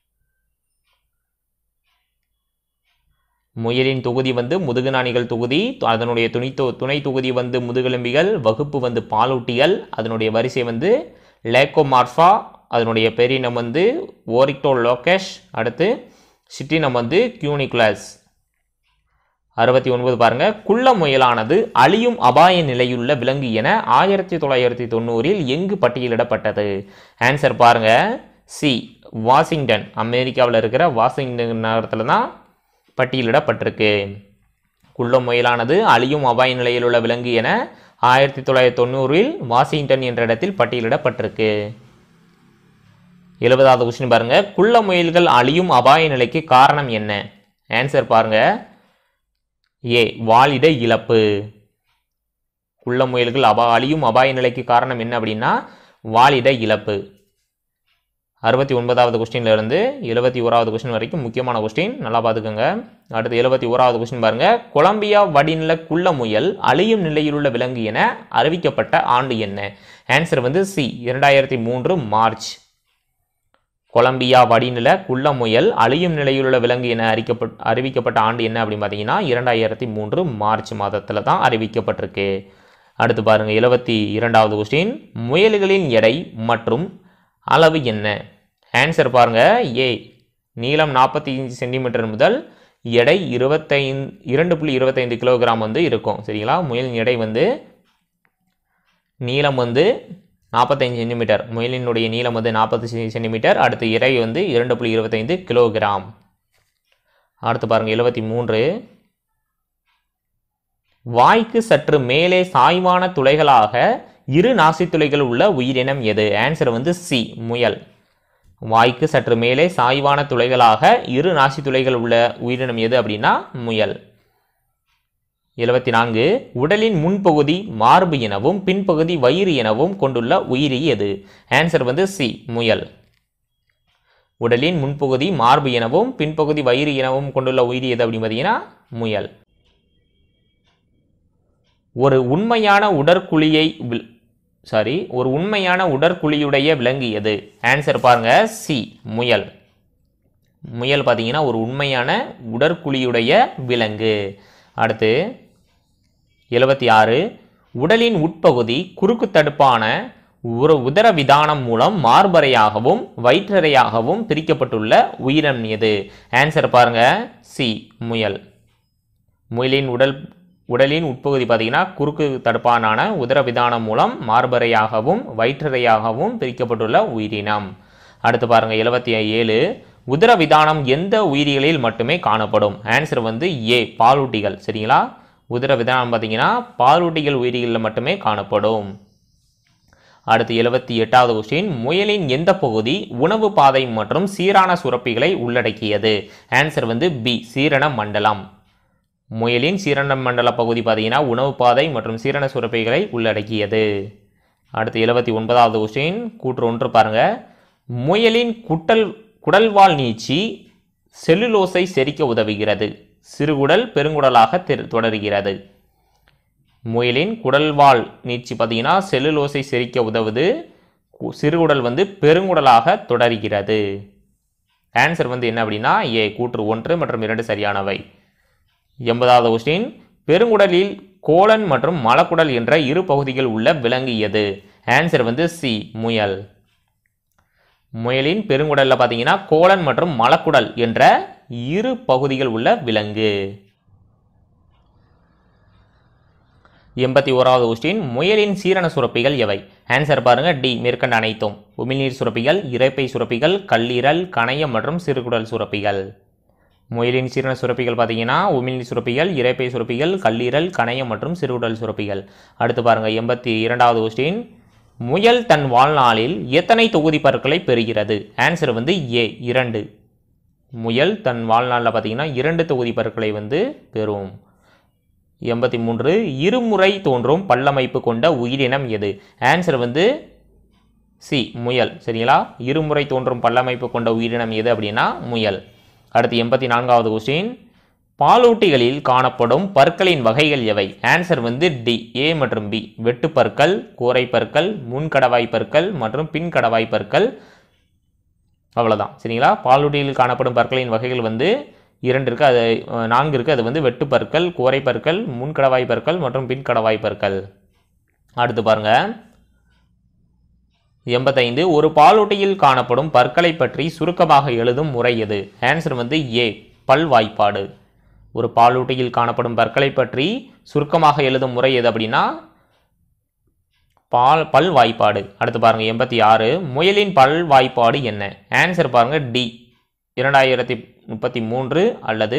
முயலின் தொகுதி வந்து முதுகுநாணிகள் தொகுதி அதனுடைய துணை தொ துணை தொகுதி வந்து முதுகெலும்பிகள் வகுப்பு வந்து பாலூட்டிகள் அதனுடைய வரிசை வந்து லேக்கோமார்ஃபா அதனுடைய பெரினம் வந்து ஓரிக்டோ லோகேஷ் அடுத்து சிட்டினம் வந்து கியூனிகுலஸ் அறுபத்தி ஒன்பது பாருங்க குள்ள முயலானது அழியும் அபாய நிலையுள்ள விலங்கு என ஆயிரத்தி தொள்ளாயிரத்தி தொண்ணூறில் எங்கு பட்டியலிடப்பட்டது ஆன்சர் பாருங்க சி வாஷிங்டன் அமெரிக்காவில் இருக்கிற வாஷிங்டன் நகரத்தில் தான் பட்டியலிடப்பட்டிருக்கு குள்ள முயலானது அழியும் அபாய நிலையில் உள்ள விலங்கு என ஆயிரத்தி தொள்ளாயிரத்தி தொண்ணூறில் வாஷிங்டன் என்ற இடத்தில் பட்டியலிடப்பட்டிருக்கு எழுபதாவது கொஸ்டின் பாருங்க குள்ள முயல்கள் அழியும் அபாய நிலைக்கு காரணம் என்ன ஆன்சர் பாருங்க ஏ வாலிட இழப்பு குள்ள முயல்கள் அபா அழியும் அபாய நிலைக்கு காரணம் என்ன அப்படின்னா வாலிட இழப்பு அறுபத்தி ஒன்பதாவது கொஸ்டின்ல இருந்து எழுபத்தி ஓராவது கொஸ்டின் வரைக்கும் முக்கியமான கொஸ்டின் நல்லா பார்த்துக்கோங்க அடுத்து எழுபத்தி ஓராவது கொஸ்டின் பாருங்க கொலம்பியா வடிநில குள்ள முயல் அழியும் நிலையில் உள்ள விலங்கு என அறிவிக்கப்பட்ட ஆண்டு என்ன ஆன்சர் வந்து சி இரண்டாயிரத்தி மூன்று மார்ச் கொலம்பியா வடிநில குள்ள முயல் அழியும் நிலையிலுள்ள விலங்கு என அறிக்கப்பட் அறிவிக்கப்பட்ட ஆண்டு என்ன அப்படின்னு பார்த்தீங்கன்னா இரண்டாயிரத்தி மூன்று மார்ச் மாதத்தில் தான் அறிவிக்கப்பட்டிருக்கு அடுத்து பாருங்க எழுபத்தி இரண்டாவது கொஸ்டின் முயல்களின் எடை மற்றும் அளவு என்ன ஆன்சர் பாருங்க ஏ நீளம் நாற்பத்தி அஞ்சு சென்டிமீட்டர் முதல் எடை இருபத்தைந்து இரண்டு புள்ளி இருபத்தைந்து கிலோகிராம் வந்து இருக்கும் சரிங்களா முயலின் எடை வந்து நீளம் வந்து நாற்பத்தைந்து சென்டிமீட்டர் முயலினுடைய நீளம் வந்து நாற்பது சென்டிமீட்டர் அடுத்து இறை வந்து இரண்டு புள்ளி இருபத்தைந்து கிலோகிராம் அடுத்து பாருங்கள் எழுபத்தி மூன்று வாய்க்கு சற்று மேலே சாய்வான துளைகளாக இரு நாசித்துளைகள் உள்ள உயிரினம் எது ஆன்சர் வந்து சி முயல் வாய்க்கு சற்று மேலே சாய்வான துளைகளாக இரு நாசித்துளைகள் உள்ள உயிரினம் எது அப்படின்னா முயல் எழுபத்தி நான்கு உடலின் முன்பகுதி மார்பு எனவும் பின்பகுதி வயிறு எனவும் கொண்டுள்ள உயிரி எது ஆன்சர் வந்து சி முயல் உடலின் முன்பகுதி மார்பு எனவும் பின்பகுதி வயிறு எனவும் கொண்டுள்ள உயிரி எது அப்படின்னு பார்த்தீங்கன்னா முயல் ஒரு உண்மையான உடற்குழியை சாரி ஒரு உண்மையான உடற்குழியுடைய விலங்கு எது ஆன்சர் பாருங்க சி முயல் முயல் பார்த்தீங்கன்னா ஒரு உண்மையான உடற்குழியுடைய விலங்கு அடுத்து எழுபத்தி ஆறு உடலின் உட்பகுதி குறுக்கு தடுப்பான ஒரு உதர விதானம் மூலம் மார்பறையாகவும் வயிற்றறையாகவும் பிரிக்கப்பட்டுள்ள உயிரினம் எது ஆன்சர் பாருங்க சி முயல் முயலின் உடல் உடலின் உட்பகுதி பார்த்தீங்கன்னா குறுக்கு தடுப்பானான உதர விதானம் மூலம் மார்பறையாகவும் வயிற்றறையாகவும் பிரிக்கப்பட்டுள்ள உயிரினம் அடுத்து பாருங்க எழுபத்தி ஏழு உதர விதானம் எந்த உயிரிகளில் மட்டுமே காணப்படும் ஆன்சர் வந்து ஏ பாலூட்டிகள் சரிங்களா உதர விதானம் பார்த்தீங்கன்னா பாலூட்டிகள் உயிரிகளில் மட்டுமே காணப்படும் அடுத்து எழுபத்தி எட்டாவது கொஸ்டின் முயலின் எந்த பகுதி உணவு பாதை மற்றும் சீரான சுரப்பிகளை உள்ளடக்கியது ஆன்சர் வந்து பி சீரண மண்டலம் முயலின் சீரண மண்டல பகுதி பார்த்தீங்கன்னா உணவு பாதை மற்றும் சீரண சுரப்பிகளை உள்ளடக்கியது அடுத்து எழுபத்தி ஒன்பதாவது கொஸ்டின் கூற்று ஒன்று பாருங்க முயலின் குட்டல் குடல்வால் நீச்சி செல்லுலோஸை செரிக்க உதவுகிறது சிறுகுடல் பெருங்குடலாக தெரு- தொடர்கிறது முயலின் குடல்வால் நீச்சி பார்த்தீங்கன்னா செல்லுலோஸை செரிக்க உதவுது கு- சிறுகுடல் வந்து பெருங்குடலாக தொடர்கிறது ஆன்சர் வந்து என்ன அப்படின்னா ஏ கூற்று ஒன்று மற்றும் இரண்டு சரியானவை எண்பதாவது கொஸ்டின் பெருங்குடலில் கோலன் மற்றும் மலக்குடல் என்ற இரு பகுதிகள் உள்ள விலங்கு எது ஆன்சர் வந்து சி முயல் முயலின் பெருங்குடல்ல பார்த்தீங்கன்னா கோலன் மற்றும் மலக்குடல் என்ற இரு பகுதிகள் உள்ள விலங்கு எண்பத்தி ஓராவது கொஸ்டின் முயலின் சீரண சுரப்பிகள் எவை ஆன்சர் பாருங்க டி மேற்கண்ட அனைத்தும் உமிழ்நீர் சுரப்பிகள் இரைப்பை சுரப்பிகள் கல்லீரல் கணையம் மற்றும் சிறுகுடல் சுரப்பிகள் முயலின் சீரண சுரப்பிகள் பார்த்தீங்கன்னா உமிழ்நீர் சுரப்பிகள் இரைப்பை சுரப்பிகள் கல்லீரல் கணையம் மற்றும் சிறுகுடல் சுரப்பிகள் அடுத்து பாருங்க எண்பத்தி இரண்டாவது கொஸ்டின் முயல் தன் வாழ்நாளில் எத்தனை தொகுதி பற்களை பெறுகிறது ஆன்சர் வந்து ஏ இரண்டு முயல் தன் வாழ்நாளில் பார்த்தீங்கன்னா இரண்டு தொகுதி பற்களை வந்து பெறும் எண்பத்தி மூன்று இருமுறை தோன்றும் பல்லமைப்பு கொண்ட உயிரினம் எது ஆன்சர் வந்து சி முயல் சரிங்களா இருமுறை தோன்றும் பல்லமைப்பு கொண்ட உயிரினம் எது அப்படின்னா முயல் அடுத்து எண்பத்தி நான்காவது கொஸ்டின் பாலூட்டிகளில் காணப்படும் பற்களின் வகைகள் எவை ஆன்சர் வந்து டி ஏ மற்றும் பி வெட்டு பற்கள் கூரை பற்கள் முன்கடவாய் பற்கள் மற்றும் பின்கடவாய் பற்கள் அவ்வளோதான் சரிங்களா பாலூட்டியில் காணப்படும் பற்களின் வகைகள் வந்து இரண்டு இருக்குது அது அஹ், நான்கு இருக்குது அது வந்து வெட்டு பற்கள் கூரை பற்கள் முன்கடவாய் பற்கள் மற்றும் பின்கடவாய் பற்கள் அடுத்து பாருங்க எண்பத்தைந்து ஒரு பாலூட்டியில் காணப்படும் பற்களை பற்றி சுருக்கமாக எழுதும் முறை எது ஆன்சர் வந்து ஏ பல் வாய்ப்பாடு ஒரு பாலூட்டியில் காணப்படும் பற்களை பற்றி சுருக்கமாக எழுதும் முறை எது அப்படின்னா பால் பல் வாய்ப்பாடு அடுத்து பாருங்க எண்பத்தி ஆறு முயலின் பல் வாய்ப்பாடு என்ன ஆன்சர் பாருங்க டி இரண்டாயிரத்தி முப்பத்தி மூன்று அல்லது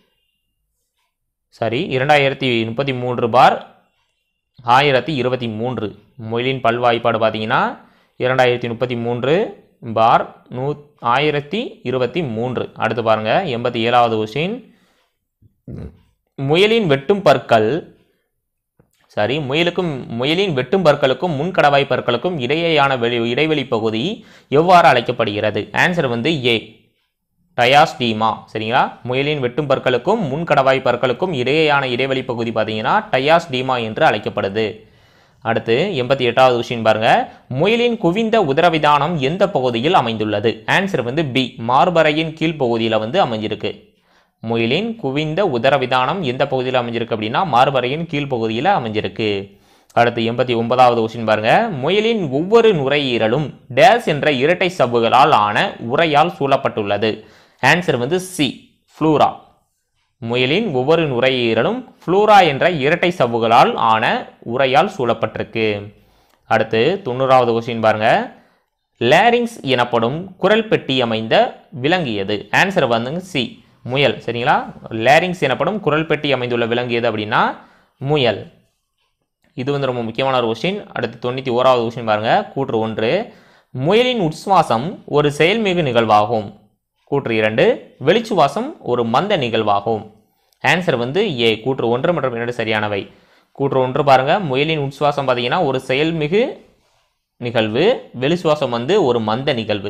சாரி இரண்டாயிரத்தி முப்பத்தி மூன்று பார் ஆயிரத்தி இருபத்தி மூன்று முயலின் பல் வாய்ப்பாடு பார்த்தீங்கன்னா இரண்டாயிரத்தி முப்பத்தி மூன்று பார் நூ ஆயிரத்தி இருபத்தி மூன்று அடுத்து பாருங்க எண்பத்தி ஏழாவது கொஸ்டின் முயலின் வெட்டும் பற்கள் சாரி முயலுக்கும் முயலின் வெட்டும் பற்களுக்கும் முன்கடவாய் பற்களுக்கும் இடையேயான வெளி இடைவெளி பகுதி எவ்வாறு அழைக்கப்படுகிறது ஆன்சர் வந்து ஏ டயாஸ்டீமா சரிங்களா முயலின் வெட்டும் பற்களுக்கும் முன்கடவாய் பற்களுக்கும் இடையேயான இடைவெளி பகுதி பார்த்தீங்கன்னா டயாஸ்டீமா என்று அழைக்கப்படுது அடுத்து எண்பத்தி எட்டாவது கொஸ்டின் பாருங்க முயலின் குவிந்த உதரவிதானம் எந்த பகுதியில் அமைந்துள்ளது ஆன்சர் வந்து பி மார்பறையின் கீழ்ப்பகுதியில் வந்து அமைஞ்சிருக்கு முயலின் குவிந்த உதரவிதானம் எந்த பகுதியில் அமைஞ்சிருக்கு அப்படின்னா மார்பறையின் கீழ்ப்பகுதியில் அமைஞ்சிருக்கு அடுத்து எண்பத்தி ஒன்பதாவது கொஸ்டின் பாருங்க முயலின் ஒவ்வொரு நுரையீரலும் டேஸ் என்ற இரட்டை சவ்வுகளால் ஆன உரையால் சூழப்பட்டுள்ளது ஆன்சர் வந்து சி ஃப்ளூரா முயலின் ஒவ்வொரு நுரையீரலும் ஃப்ளூரா என்ற இரட்டை சவ்வுகளால் ஆன உரையால் சூழப்பட்டிருக்கு அடுத்து தொண்ணூறாவது கொஸ்டின் பாருங்க லேரிங்ஸ் எனப்படும் குரல் பெட்டி அமைந்த விலங்கு எது ஆன்சர் வந்து சி முயல் சரிங்களா லேரிங்ஸ் எனப்படும் குரல் பெட்டி அமைந்துள்ள விலங்கு எது அப்படின்னா முயல் இது வந்து ரொம்ப முக்கியமான ஒரு கொஸ்டின் அடுத்து தொண்ணூற்றி ஓராவது கொஸ்டின் பாருங்க கூற்று ஒன்று முயலின் உட்சுவாசம் ஒரு செயல்மிகு நிகழ்வாகும் கூற்று இரண்டு வெளிச்சுவாசம் ஒரு மந்த நிகழ்வாகும் ஆன்சர் வந்து ஏ கூற்று ஒன்று மற்றும் இரண்டு சரியானவை கூற்று ஒன்று பாருங்க முயலின் உட்சுவாசம் பார்த்தீங்கன்னா ஒரு செயல்மிகு நிகழ்வு வெளிச்சுவாசம் வந்து ஒரு மந்த நிகழ்வு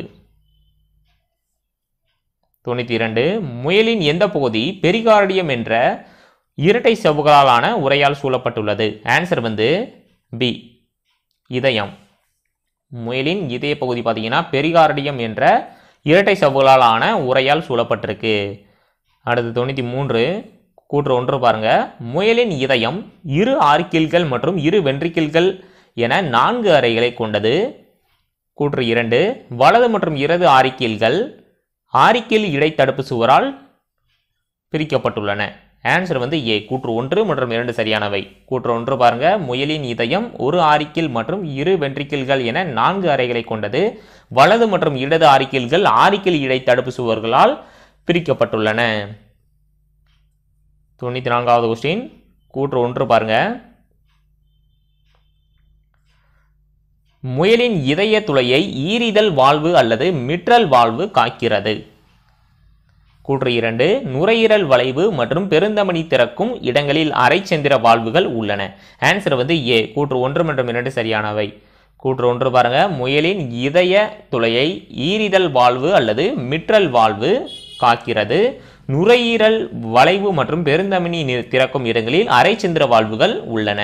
தொண்ணூற்றி இரண்டு முயலின் எந்த பகுதி பெரிகார்டியம் என்ற இரட்டை செவ்வுகளாலான உரையால் சூழப்பட்டுள்ளது ஆன்சர் வந்து பி இதயம் முயலின் இதய பகுதி பார்த்தீங்கன்னா பெரிகார்டியம் என்ற இரட்டை செவ்வுகளால் ஆன உரையால் சூழப்பட்டிருக்கு அடுத்து தொண்ணூற்றி மூன்று கூற்று ஒன்று பாருங்க முயலின் இதயம் இரு ஆர்க்கில்கள் மற்றும் இரு வென்ட்ரிக்கிள்கள் என நான்கு அறைகளை கொண்டது கூற்று இரண்டு வலது மற்றும் இடது ஆரிக்கில்கள் ஆரிக்கில் இடைத்தடுப்பு சுவரால் பிரிக்கப்பட்டுள்ளன ஆன்சர் வந்து ஏ கூற்று ஒன்று மற்றும் இரண்டு சரியானவை கூற்று ஒன்று பாருங்க முயலின் இதயம் ஒரு ஆரிக்கில் மற்றும் இரு வென்ட்ரிக்கிள்கள் என நான்கு அறைகளை கொண்டது வலது மற்றும் இடது ஆரிக்கில்கள் ஆரிக்கில் இடைத்தடுப்பு சுவர்களால் பிரிக்கப்பட்டுள்ளன தொண்ணூற்றி நான்காவது கொஸ்டின் கூற்று ஒன்று பாருங்க முயலின் இதய துளையை ஈரிதழ் வாழ்வு அல்லது மிட்ரல் வாழ்வு காக்கிறது கூற்று இரண்டு நுரையீரல் வளைவு மற்றும் பெருந்தமனி திறக்கும் இடங்களில் அரைச்சந்திர வாழ்வுகள் உள்ளன ஆன்சர் வந்து ஏ கூற்று ஒன்று மற்றும் இரண்டு சரியானவை கூற்று ஒன்று பாருங்க முயலின் இதய துளையை ஈரிதழ் வாழ்வு அல்லது மிட்ரல் வாழ்வு காக்கிறது நுரையீரல் வளைவு மற்றும் பெருந்தமனி நி- திறக்கும் இடங்களில் அரைச்சந்திர வாழ்வுகள் உள்ளன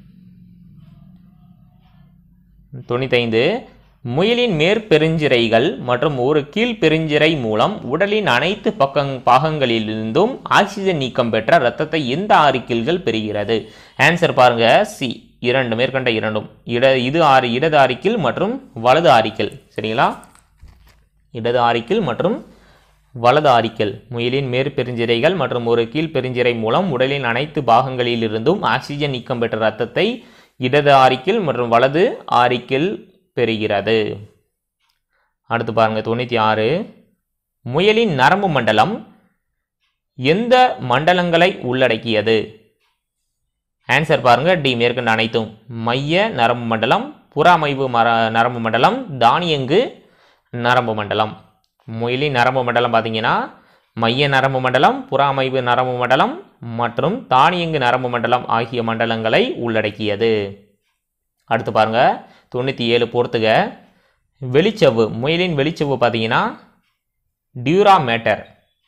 தொண்ணூத்தைந்து முயலின் மேற்பெருஞ்சிரைகள் மற்றும் ஒரு கீழ்பெருஞ்சிரை மூலம் உடலின் அனைத்து பக்கங் பாகங்களிலிருந்தும் ஆக்சிஜன் நீக்கம் பெற்ற இரத்தத்தை எந்த ஆரிக்கில்கள் பெறுகிறது ஆன்சர் பாருங்க சி இரண்டு மேற்கண்ட இரண்டும் இட இது ஆறு இடது ஆரிக்கில் மற்றும் வலது ஆரிக்கில் சரிங்களா இடது ஆரிக்கில் மற்றும் வலது ஆரிக்கல் முயலின் மேற்பெருஞ்சிரைகள் மற்றும் ஒரு கீழ்பெருஞ்சிரை மூலம் உடலின் அனைத்து பாகங்களிலிருந்தும் ஆக்சிஜன் நீக்கம் பெற்ற இரத்தத்தை இடது ஆரிக்கில் மற்றும் வலது ஆரிக்கில் பெறுகிறது அடுத்து பாருங்க தொண்ணூற்றி ஆறு முயலின் நரம்பு மண்டலம் எந்த மண்டலங்களை உள்ளடக்கியது ஆன்சர் பாருங்க டி மேற்கண்ட அனைத்தும் மைய நரம்பு மண்டலம் புறமைவு மர நரம்பு மண்டலம் தானியங்கு நரம்பு மண்டலம் முயலின் நரம்பு மண்டலம் பார்த்தீங்கன்னா மைய நரம்பு மண்டலம் புற அமைவு நரம்பு மண்டலம் மற்றும் தானியங்கு நரம்பு மண்டலம் ஆகிய மண்டலங்களை உள்ளடக்கியது அடுத்து பாருங்க தொண்ணூற்றி ஏழு பொறுத்துக வெளிச்சவ்வு முயலின் வெளிச்சவ்வு பார்த்தீங்கன்னா டியூராமேட்டர்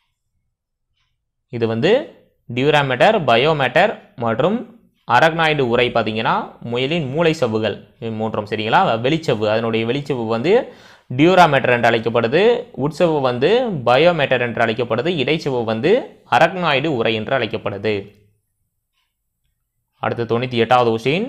இது வந்து டியூராமேட்டர் பயோமேட்டர் மற்றும் அரக்னாய்டு உரை பார்த்தீங்கன்னா முயலின் மூளை சவ்வுகள் இவை மூன்றும் சரிங்களா வெளிச்சவ்வு அதனுடைய வெளிச்சவ்வு வந்து டியூராமேட்டர் என்று அழைக்கப்படுது உட்சவ்வு வந்து பயோமேட்டர் என்று அழைக்கப்படுது இடைச்சவ்வு வந்து அரக்னாய்டு உரை என்று அழைக்கப்படுது அடுத்து தொண்ணூற்றி எட்டாவது கொஸ்டின்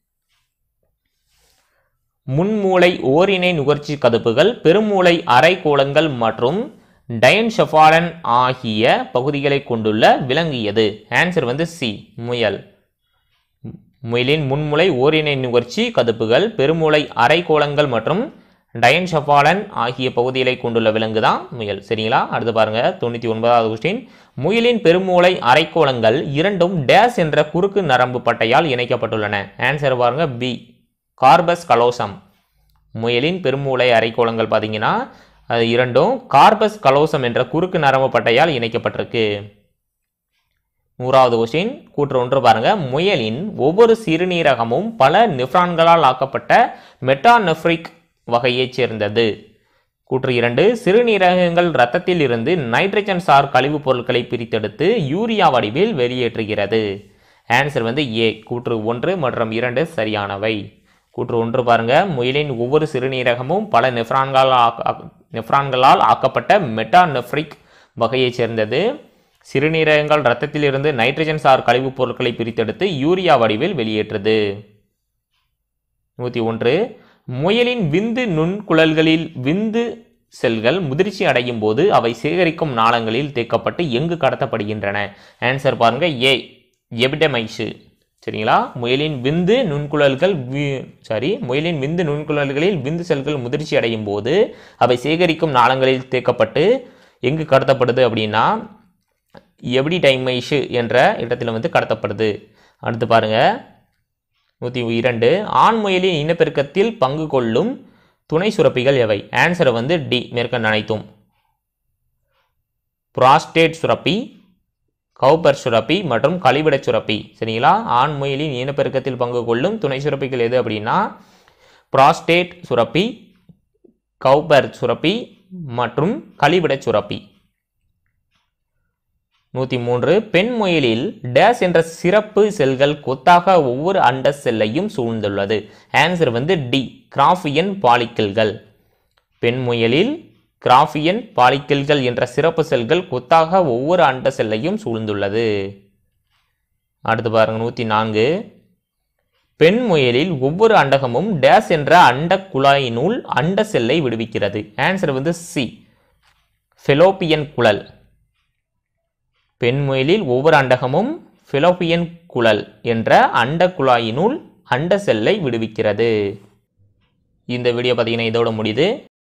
முன்மூளை ஓரினை நுகர்ச்சி கதுப்புகள் பெருமூளை அரைக்கோளங்கள் மற்றும் டயன்ஷெஃபாலன் ஆகிய பகுதிகளை கொண்டுள்ள விலங்கியது ஆன்சர் வந்து சி முயல் முயலின் முன்முளை ஓரினை நுகர்ச்சி கதுப்புகள் பெருமூளை அரைக்கோளங்கள் மற்றும் டயன்ஷெஃபாலன் ஆகிய பகுதிகளை கொண்டுள்ள விலங்கு தான் முயல் சரிங்களா அடுத்து பாருங்க தொண்ணூற்றி ஒன்பதாவது கொஸ்டின் முயலின் பெருமூளை அரைக்கோளங்கள் இரண்டும் டேஸ் என்ற குறுக்கு நரம்பு பட்டையால் இணைக்கப்பட்டுள்ளன ஆன்சர் பாருங்க பி கார்பஸ் கலோசம் முயலின் பெருமூளை அரைக்கோளங்கள் பார்த்தீங்கன்னா அது இரண்டும் கார்பஸ் கலோசம் என்ற குறுக்கு நரம்பு பட்டையால் இணைக்கப்பட்டிருக்கு நூறாவது கொஸ்டின் கூற்று ஒன்று பாருங்க முயலின் ஒவ்வொரு சிறுநீரகமும் பல நிஃப்ரான்களால் ஆக்கப்பட்ட மெட்டானெஃப்ரிக் வகையைச் சேர்ந்தது கூற்று இரண்டு சிறுநீரகங்கள் இரத்தத்தில் இருந்து நைட்ரஜன் சார் கழிவுப் பொருட்களை பிரித்தெடுத்து யூரியா வடிவில் வெளியேற்றுகிறது ஆன்சர் வந்து ஏ கூற்று ஒன்று மற்றும் இரண்டு சரியானவை கூற்று ஒன்று பாருங்க முயலின் ஒவ்வொரு சிறுநீரகமும் பல நெஃப்ரான்களால் ஆக்க நெஃப்ரான்களால் ஆக்கப்பட்ட மெட்டானெஃப்ரிக் வகையைச் சேர்ந்தது சிறுநீரகங்கள் இரத்தத்தில் இருந்து நைட்ரஜன் சார் கழிவுப் பொருட்களை பிரித்தெடுத்து யூரியா வடிவில் வெளியேற்றுது நூற்றி ஒன்று முயலின் விந்து நுண்குழல்களில் விந்து செல்கள் முதிர்ச்சி அடையும் போது அவை சேகரிக்கும் நாளங்களில் தேக்கப்பட்டு எங்கு கடத்தப்படுகின்றன ஆன்சர் பாருங்க ஏ எபிடமைஷு சரிங்களா முயலின் விந்து நுண்குழல்கள் சாரி முயலின் விந்து நுண்குழல்களில் விந்து செல்கள் முதிர்ச்சி அடையும் போது அவை சேகரிக்கும் நாளங்களில் தேக்கப்பட்டு எங்கு கடத்தப்படுது அப்படின்னா எபிடிடைமைஷு என்ற இடத்துல வந்து கடத்தப்படுது அடுத்து பாருங்க நூற்றி இரண்டு ஆண் முயலின் இனப்பெருக்கத்தில் பங்கு கொள்ளும் துணை சுரப்பிகள் எவை ஆன்சரை வந்து டி மேற்கண்ட அனைத்தும் புராஸ்டேட் சுரப்பி கௌபர் சுரப்பி மற்றும் கழிவிட சுரப்பி சரிங்களா ஆண் முயலின் இனப்பெருக்கத்தில் பங்கு கொள்ளும் துணை சுரப்பிகள் எது அப்படின்னா புராஸ்டேட் சுரப்பி கௌபர் சுரப்பி மற்றும் கழிவிட சுரப்பி நூற்றி மூன்று பெண் முயலில் டேஸ் என்ற சிறப்பு செல்கள் கொத்தாக ஒவ்வொரு அண்ட செல்லையும் சூழ்ந்துள்ளது ஆன்சர் வந்து டி கிராஃபியன் பாலிக்கிள்கள் பெண் முயலில் கிராஃபியன் பாலிக்கிள்கள் என்ற சிறப்பு செல்கள் கொத்தாக ஒவ்வொரு அண்ட செல்லையும் சூழ்ந்துள்ளது அடுத்து பாருங்க நூற்றி நான்கு பெண் முயலில் ஒவ்வொரு அண்டகமும் டேஸ் என்ற அண்ட குழாயினுள் அண்ட செல்லை விடுவிக்கிறது ஆன்சர் வந்து சி ஃபெலோப்பியன் குழல் பெண் முயலில் ஒவ்வொரு அண்டகமும் ஃபிலோப்பியன் குழல் என்ற அண்ட குழாயினுள் அண்ட செல்லை விடுவிக்கிறது இந்த வீடியோ பார்த்தீங்கன்னா இதோட முடியுது